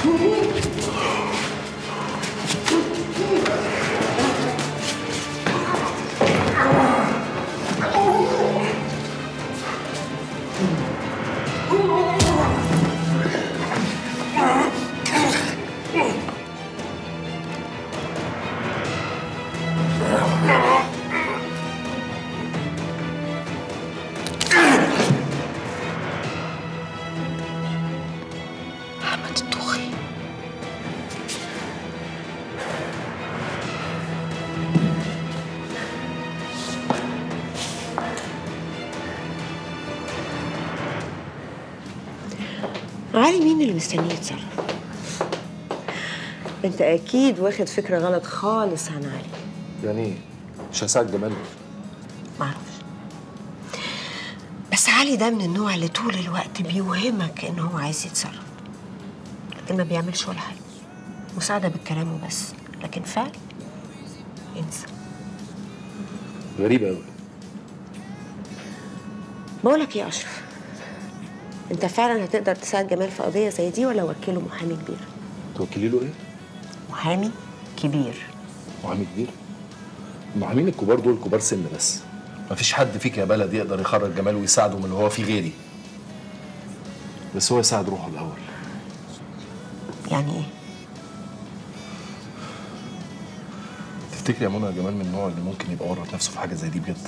احمد الطوخي علي مين اللي مستنيه يتصرف؟ انت اكيد واخد فكره غلط خالص عن علي يعني ايه؟ مش هساعد جمال معرفش بس علي ده من النوع اللي طول الوقت بيوهمك ان هو عايز يتصرف لكن ما بيعملش ولا حاجه مساعده بالكلام وبس لكن فعل انسى غريب قوي بقولك ايه يا اشرف انت فعلا هتقدر تساعد جمال في قضيه زي دي ولا وكله محامي كبير توكلي له ايه؟ محامي كبير محامي كبير المحامين الكبار دول كبار سن بس مفيش حد فيك يا بلد يقدر يخرج جمال ويساعده من اللي هو فيه غيري بس هو يساعد روحه الاول يعني ايه تفتكري يا منى جمال من النوع اللي ممكن يبقى ورط نفسه في حاجه زي دي بجد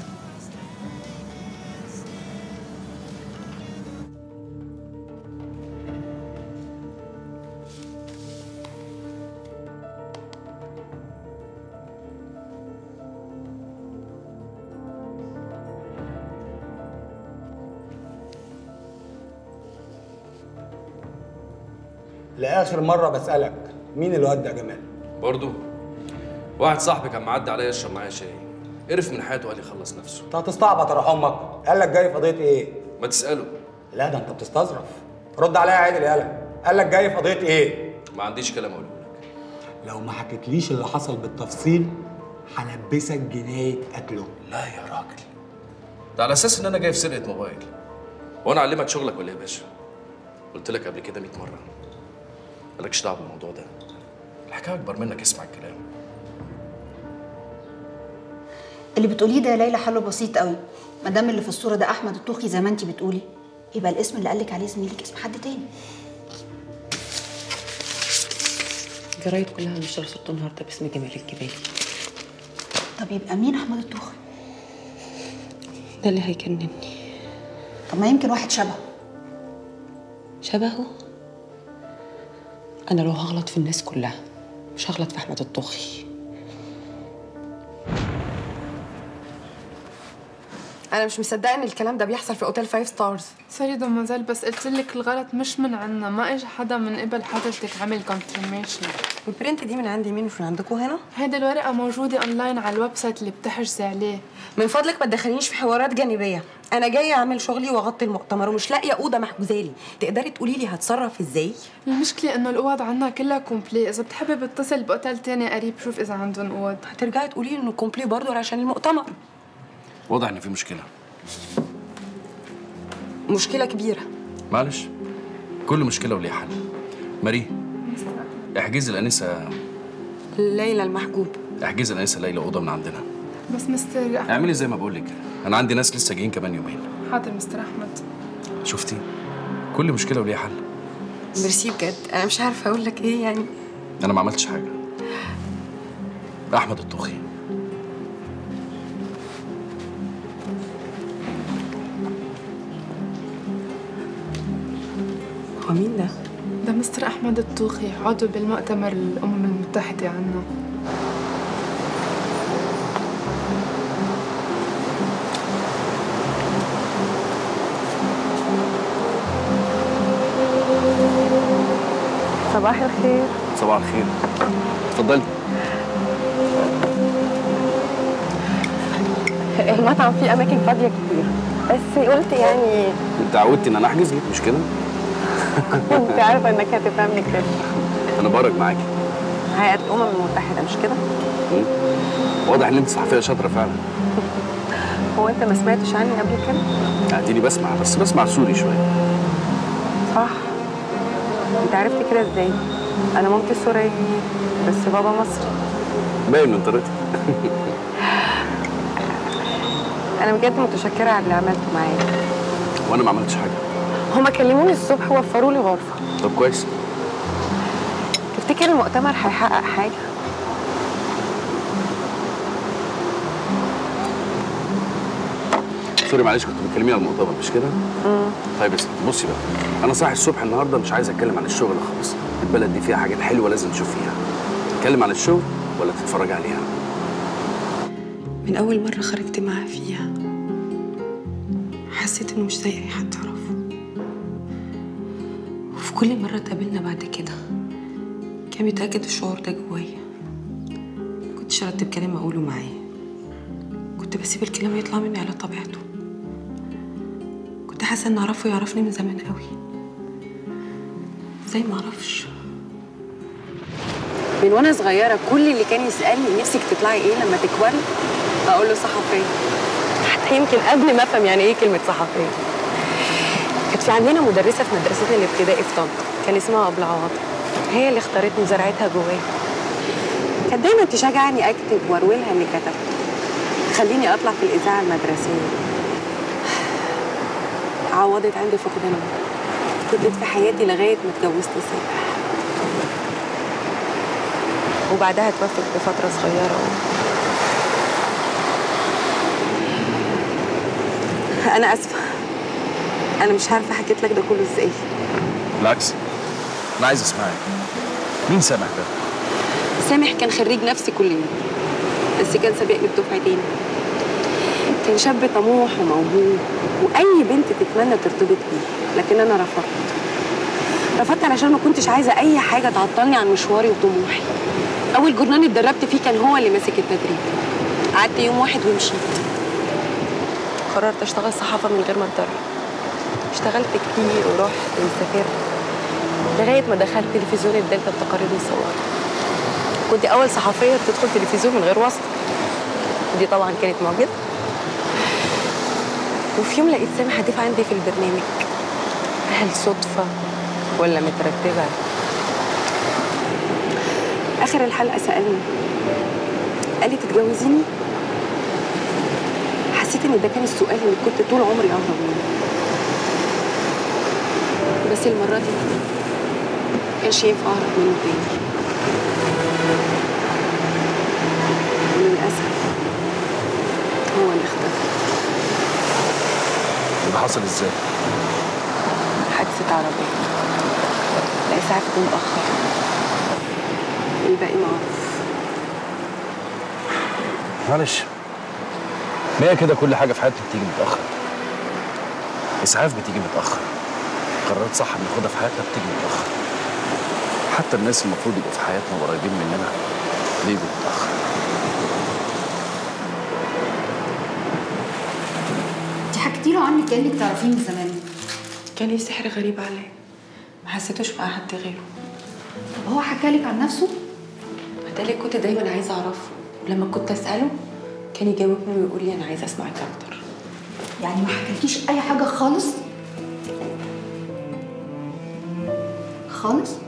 لاخر مره بسالك مين اللي ودع جمال برضو واحد صاحبي كان معدي عليا يشرب معايا شاي قرف من حياته وقال يخلص نفسه انت هتستعبط يا امك قال لك جاي في قضيه ايه ما تساله لا ده انت بتستظرف رد عليا يا عادل يالا قال لك جاي في قضيه ايه ما عنديش كلام اقوله لك لو ما حكيتليش اللي حصل بالتفصيل هلبسك جنايه قتله لا يا راجل ده على اساس ان انا جاي في سرقه موبايل وانا اعلمك شغلك ولا ايه يا باشا قلت لك قبل كده 100 مره مالكش دعوه بالموضوع ده الحكايه اكبر منك اسمع الكلام اللي بتقوليه ده يا ليلى حله بسيط قوي ما دام اللي في الصوره ده احمد الطوخي زي ما انت بتقولي يبقى الاسم اللي قالك عليه زميلك اسم حد تاني الجرايد كلها نشر صورته النهارده باسم جمال الجبالي طب يبقى مين احمد الطوخي ده اللي هيجنني طب ما يمكن واحد شبهه شبهه انا لو هغلط في الناس كلها مش هغلط في احمد الطوخي انا مش مصدقه ان الكلام ده بيحصل في اوتيل فايف ستارز سوري دمازيل بس قلت لك الغلط مش من عنا ما اجى حدا من قبل حضرتك عمل كونفirmation والبرنت دي من عندي مين مش من عندكم هنا هيدي الورقة موجودة اونلاين على الويب سايت اللي بتحجزي عليه من فضلك ما تدخلينيش في حوارات جانبيه انا جايه اعمل شغلي واغطي المؤتمر ومش لاقيه اوضه محجوزالي تقدري تقولي لي هتصرف ازاي المشكلة انه الاوض عنا كلها كومبلي اذا بتحبي بتصل باوتيل تاني قريب شوف اذا عندهم اوض هترجعي تقولي لي انه كومبلي برضه عشان المؤتمر واضح ان في مشكله مشكله كبيره معلش كل مشكله وليها حل ماري احجزي الانسه ليلى المحجوب احجزي الانسه ليلى اوضه من عندنا بس مستر احمد اعملي زي ما بقول لك انا عندي ناس لسه جايين كمان يومين حاضر مستر احمد شفتي كل مشكله وليها حل ميرسي بجد انا مش عارفه اقول لك ايه يعني انا ما عملتش حاجه احمد الطوخي هو مين ده ده مستر احمد الطوخي عضو بالمؤتمر الامم المتحدة عنا صباح الخير صباح الخير اتفضلي المطعم فيه اماكن فاضيه كتير بس قلت يعني انت عودتي ان انا احجز لك مش كده كنت عارفه انك هتفهم لي كده انا برج معاكي هيئه الامم المتحده مش كده واضح ان انت صحفيه شاطره فعلا هو انت ما سمعتش عني قبل كده اديني بسمع بس بسمع سوري شويه صح انت عرفت كده ازاي انا مامتي سوريه بس بابا مصري باين من طريقتك انا بجد متشكره على اللي عملته معايا وانا ما عملتش حاجه هما كلموني الصبح ووفروا لي غرفه طب كويس تفتكر المؤتمر هيحقق حاجه سوري معلش كنت بتكلميني على المؤتمر مش كده؟ طيب اسمع بصي بقى انا صاحي الصبح النهارده مش عايز اتكلم عن الشغل خالص البلد دي فيها حاجات حلوه لازم تشوف فيها تتكلم عن الشغل ولا تتفرج عليها من أول مرة خرجت معاه فيها حسيت إنه مش زي أي حد أعرفه وفي كل مرة اتقابلنا بعد كده كان بيتأكد الشعور ده جوايا كنتش أرتب كلام أقوله معاه كنت بسيب الكلام يطلع مني على طبيعته كنت حاسة إن أعرفه يعرفني من زمان قوي زي ما أعرفش من وانا صغيره كل اللي كان يسالني نفسك تطلعي ايه لما تكبري اقول له صحفيه حتى يمكن قبل ما افهم يعني ايه كلمه صحفيه كانت في عندنا مدرسه في مدرستنا الابتدائي في طنطا كان اسمها ابله عواطف هي اللي اختارتني وزرعتها جوايا كانت دايما تشجعني اكتب وارويلها اللي كتبته تخليني اطلع في الاذاعه المدرسيه عوضت عندي فقدان فضلت في حياتي لغايه ما اتجوزت سامح وبعدها توفت بفترة صغيرة و... أنا آسفة أنا مش عارفة حكيت لك ده كله إزاي بالعكس انا عايز اسمعك مين سامح ده؟ سامح كان خريج نفسي كلية بس كان سابقني بدفعتين كان شاب طموح وموهوب وأي بنت تتمنى ترتبط بيه لكن أنا رفضت رفضت علشان ما كنتش عايزة أي حاجة تعطلني عن مشواري وطموحي أول جورنال اتدربت فيه كان هو اللي ماسك التدريب قعدت يوم واحد ومشيت قررت أشتغل صحافة من غير ما أتدرب اشتغلت كتير ورحت وسافرت لغاية ما دخلت تلفزيون الدلتا بتقارير مصورة كنت أول صحفية تدخل تلفزيون من غير واسطة دي طبعا كانت معجزة وفي يوم لقيت سامح هتف عندي في البرنامج هل صدفة ولا مترتبة آخر الحلقة سألني قال لي تتجوزيني حسيت ان ده كان السؤال اللي كنت طول عمري اهرب منه بس المرة دي كانش ينفع اهرب منه تاني وللأسف هو اللي اختفى ده حصل ازاي؟ حادثة عربية الإسعاف كان متأخر الباقي معروف معلش ما هي كده كل حاجه في حياتنا بتيجي متاخر اسعاف بتيجي متاخر قرارات صح بناخدها في حياتنا بتيجي متاخر حتى الناس المفروض يبقوا في حياتنا وقريبين مننا بيجوا متاخر انت حكيتي له عني كانك تعرفيه من زمان كان ليه سحر غريب عليا ما حسيتوش مع حد غيره طب هو حكى لك عن نفسه ده اللي كنت دايما عايزه اعرفه ولما كنت اساله كان يجاوبني ويقول لي انا عايزه اسمعك اكتر يعني ما حكالكيش اي حاجه خالص خالص